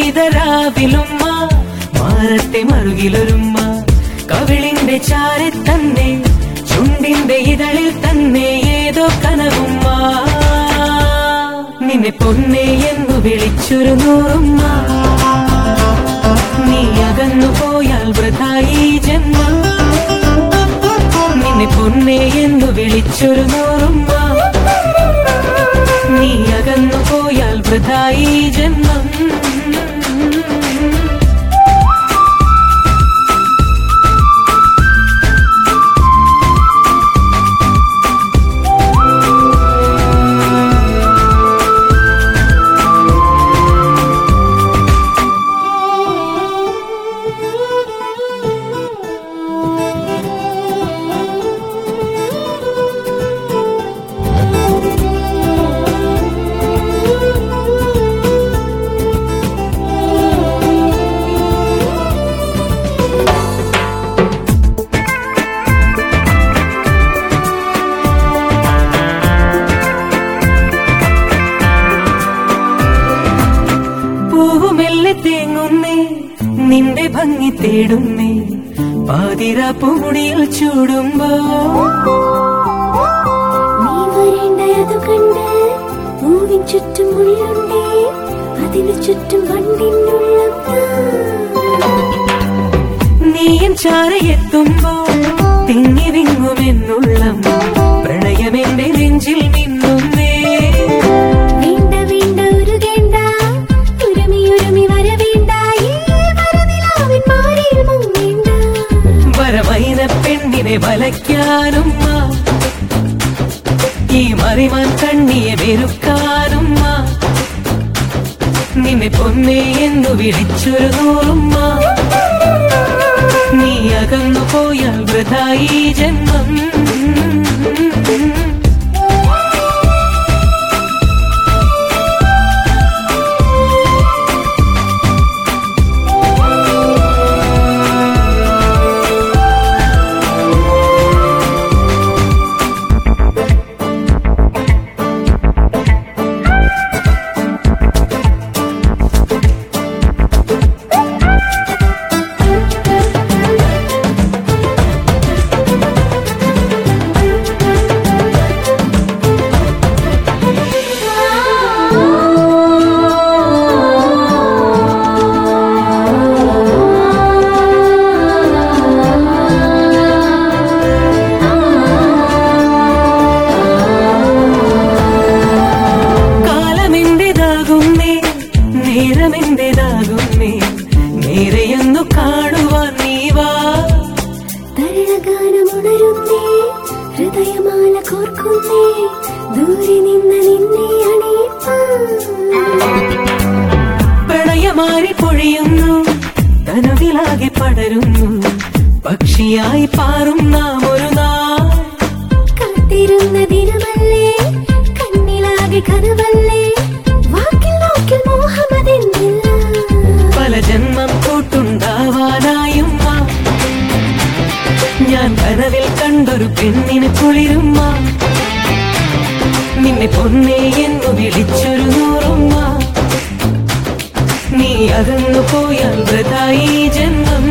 പെയ്ത രാവിലുമ്മ മാറത്തെ മറുകിലൊരുമ്മ കവിളിന്റെ ചാരെ തന്നെ ചുണ്ടിന്റെ ഇതളിൽ തന്നെ ഏതോ കനവുമ്മ നിന്നെ പൊന്നെ എന്നു വിളിച്ചൊരു നൂറുമ്മ നീ അകന്നു പോയാൽ വൃഥായി ജന്മം നിന്നെ പൊന്നെ എന്നു വിളിച്ചൊരു നൂറുമ്മ നീ അകന്നു പോയാൽ വൃഥായി ജന്മം പൂവുമെല്ലെ തേങ്ങുന്നേ നിന്റെ ഭംഗി തേടുന്നേ പാതിര പൂമുടിയിൽ ചൂടുമ്പോ നീ വരേണ്ടതു കണ്ട് പൂവിൻ ചുറ്റും മുള്ളുണ്ടേ അതിനു ചുറ്റും വണ്ടിനുള്ളം നീയൻ ചാരയെത്തുമ്പോ തിങ്ങി വിങ്ങുമെന്നുള്ളം പ്രണയമെന്റെ നെഞ്ചിൽ നിന്നുന്നേ വേണ്ട വേണ്ട ഉരുകേണ്ട ഉരുമി ഉരുമി വരവേണ്ട ഈ വരനിലാവിൻ മാറിൽ മുങ്ങേണ്ട വരവൈന പെണ്ണിനെ വലയ്ക്കാനും ആ. ഈ മറിമാൻ കണ്ണിയെ വെറുക്കാനും ആ. നിന്നെ പൊന്നെ എന്നു വിളിച്ചൊരു നൂറുമ്മ നീ അകന്നു പോയാൽ വൃഥായി ജന്മം കാലമെന്റേതാകുന്നേ നേരമെന്റേതാകുന്നേ നേരെയെന്നു കാണുവാൻ നീ വാ തരണഗാനമുണരുന്നേ ഹൃദയമാല കോർക്കുന്നേ ദൂരെ നിന്ന് നിന്നെ അണിയിപ്പാൻ പ്രണയമാരി പൊഴിയുന്നു തനുവിലാകെ പടരുന്നു പക്ഷിയായി പാറും നാം ഒരു നാൾ കാത്തിരുന്ന ദിനമല്ലേ കണ്ണിലാകെ കനവല്ലേ വാക്കിൽ വാക്കിൽ മോഹമതെന്നില്ല പല ജന്മം കൂട്ടുണ്ടാവാനായും ആ. ഞാൻ കനവിൽ കണ്ടൊരു പെണ്ണിന് കുളിരുമ്മ നിന്നെ പൊന്നെ എന്നു വിളിച്ചൊരു നൂറുമ്മ നീ അകന്നു പോയാൽ വൃതായി ജന്മം